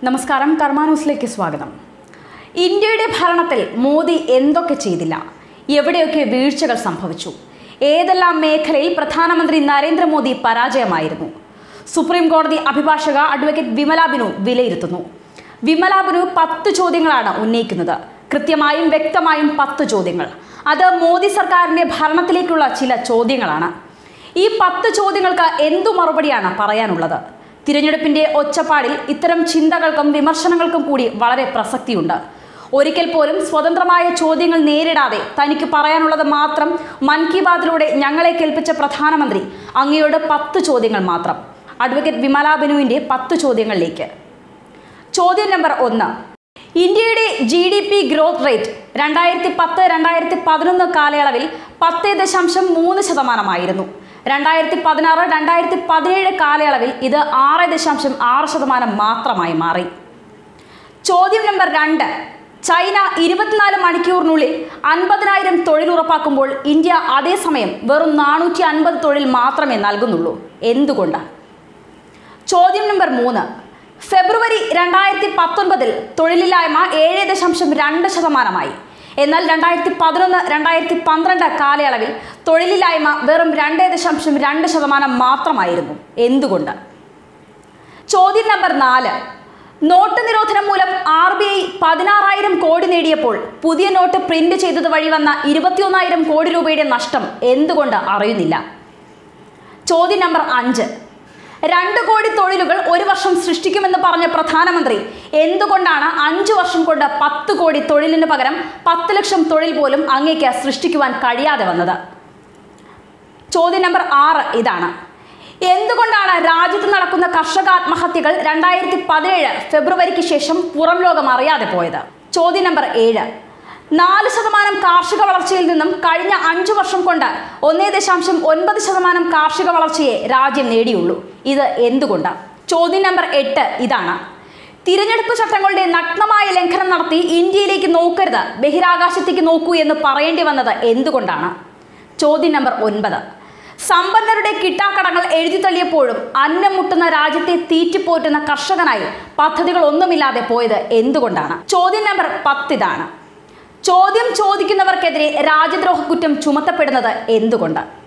നമസ്കാരം കർമ്മ ന്യൂസിലേക്ക് സ്വാഗതം ഇന്ത്യയുടെ ഭരണത്തിൽ മോദി എന്തൊക്കെ ചെയ്തില്ല എവിടെയൊക്കെ വീഴ്ചകൾ സംഭവിച്ചു ഏതെല്ലാം മേഖലയിൽ പ്രധാനമന്ത്രി നരേന്ദ്രമോദി പരാജയമായിരുന്നു സുപ്രീം കോടതി അഭിഭാഷക അഡ്വക്കേറ്റ് വിമല ബിനു വിലയിരുത്തുന്നു വിമല ബിനു പത്ത് ചോദ്യങ്ങളാണ് ഉന്നയിക്കുന്നത് കൃത്യമായും വ്യക്തമായും പത്ത് ചോദ്യങ്ങൾ അത് മോദി സർക്കാരിന്റെ ഭരണത്തിലേക്കുള്ള ചില ചോദ്യങ്ങളാണ് ഈ പത്ത് ചോദ്യങ്ങൾക്ക് എന്തു മറുപടിയാണ് പറയാനുള്ളത് തിരഞ്ഞെടുപ്പിന്റെ ഒച്ചപ്പാടിൽ ഇത്തരം ചിന്തകൾക്കും വിമർശനങ്ങൾക്കും കൂടി വളരെ പ്രസക്തിയുണ്ട് ഒരിക്കൽ പോലും സ്വതന്ത്രമായ ചോദ്യങ്ങൾ നേരിടാതെ തനിക്ക് പറയാനുള്ളത് മാത്രം മൻ കി ബാത്തിലൂടെ ഞങ്ങളെ കേൾപ്പിച്ച പ്രധാനമന്ത്രി അങ്ങയോട് പത്ത് ചോദ്യങ്ങൾ മാത്രം അഡ്വക്കേറ്റ് വിമല ബിനുവിന്റെ പത്ത് ചോദ്യങ്ങളിലേക്ക് ചോദ്യം നമ്പർ ഒന്ന് ഇന്ത്യയുടെ G D P growth rate രണ്ടായിരത്തി പത്ത് രണ്ടായിരത്തി പതിനൊന്ന് കാലയളവിൽ പത്ത് ദശാംശം മൂന്ന് ശതമാനമായിരുന്നു രണ്ടായിരത്തി പതിനാറ് രണ്ടായിരത്തി പതിനേഴ് കാലയളവിൽ ഇത് ആറ് ദശാംശം ആറ് ശതമാനം മാത്രമായി മാറി ചോദ്യം നമ്പർ രണ്ട് ചൈന ഇരുപത്തിനാല് മണിക്കൂറിനുള്ളിൽ അൻപതിനായിരം തൊഴിൽ ഉറപ്പാക്കുമ്പോൾ ഇന്ത്യ അതേസമയം വെറും നാനൂറ്റി അൻപത് തൊഴിൽ മാത്രമേ നൽകുന്നുള്ളൂ എന്തുകൊണ്ട് ചോദ്യം നമ്പർ മൂന്ന് ഫെബ്രുവരി രണ്ടായിരത്തി പത്തൊൻപതിൽ തൊഴിലില്ലായ്മ ഏഴ് ദശാംശം രണ്ട് ശതമാനമായി എന്നാൽ രണ്ടായിരത്തി പതിനൊന്ന് രണ്ടായിരത്തി പന്ത്രണ്ട് കാലയളവിൽ തൊഴിലില്ലായ്മ വെറും രണ്ട് ദശാംശം രണ്ട് ശതമാനം മാത്രമായിരുന്നു എന്തുകൊണ്ട് ചോദ്യം നമ്പർ നാല് നോട്ട് നിരോധനം മൂലം ആർ ബി ഐ പതിനാറായിരം കോടി നേടിയപ്പോൾ പുതിയ നോട്ട് പ്രിന്റ് ചെയ്തത് വഴി വന്ന ഇരുപത്തിയൊന്നായിരം കോടി രൂപയുടെ നഷ്ടം എന്തുകൊണ്ട് അറിയുന്നില്ല ചോദ്യം നമ്പർ അഞ്ച് രണ്ട് കോടി തൊഴിലുകൾ ഒരു വർഷം സൃഷ്ടിക്കുമെന്ന് പറഞ്ഞ പ്രധാനമന്ത്രി എന്തുകൊണ്ടാണ് അഞ്ചു വർഷം കൊണ്ട് പത്ത് കോടി തൊഴിലിന് പകരം പത്ത് ലക്ഷം തൊഴിൽ പോലും അങ്ങേക്ക് സൃഷ്ടിക്കുവാൻ കഴിയാതെ വന്നത് ചോദ്യം നമ്പർ ആറ് ഇതാണ് എന്തുകൊണ്ടാണ് രാജ്യത്ത് നടക്കുന്ന കർഷക ആത്മഹത്യകൾ രണ്ടായിരത്തി പതിനേഴ് ഫെബ്രുവരിക്ക് ശേഷം പുറം ലോകം അറിയാതെ പോയത് ചോദ്യം നമ്പർ ഏഴ് നാല് ശതമാനം കാർഷിക വളർച്ചയിൽ നിന്നും കഴിഞ്ഞ അഞ്ചു വർഷം കൊണ്ട് ഒന്നേ ദശാംശം ഒൻപത് ശതമാനം കാർഷിക വളർച്ചയെ രാജ്യം നേടിയുള്ളൂ ഇത് എന്തുകൊണ്ട് ചോദ്യം നമ്പർ എട്ട് ഇതാണ് തിരഞ്ഞെടുപ്പ് ചട്ടങ്ങളുടെ നഗ്നമായ ലംഘനം നടത്തി ഇന്ത്യയിലേക്ക് നോക്കരുത് ബഹിരാകാശത്തേക്ക് നോക്കൂ എന്ന് പറയേണ്ടി വന്നത് എന്തുകൊണ്ടാണ് ചോദ്യം നമ്പർ ഒൻപത് സമ്പന്നരുടെ കിട്ടാക്കടങ്ങൾ എഴുതി തള്ളിയപ്പോഴും അന്നം മുട്ടുന്ന രാജ്യത്തെ തീറ്റിപ്പോറ്റുന്ന കർഷകനായി പദ്ധതികൾ ഒന്നുമില്ലാതെ പോയത് എന്തുകൊണ്ടാണ് ചോദ്യം നമ്പർ പത്തിതാണ് ചോദ്യം ചോദിക്കുന്നവർക്കെതിരെ രാജ്യദ്രോഹ കുറ്റം ചുമത്തപ്പെടുന്നത് എന്തുകൊണ്ട്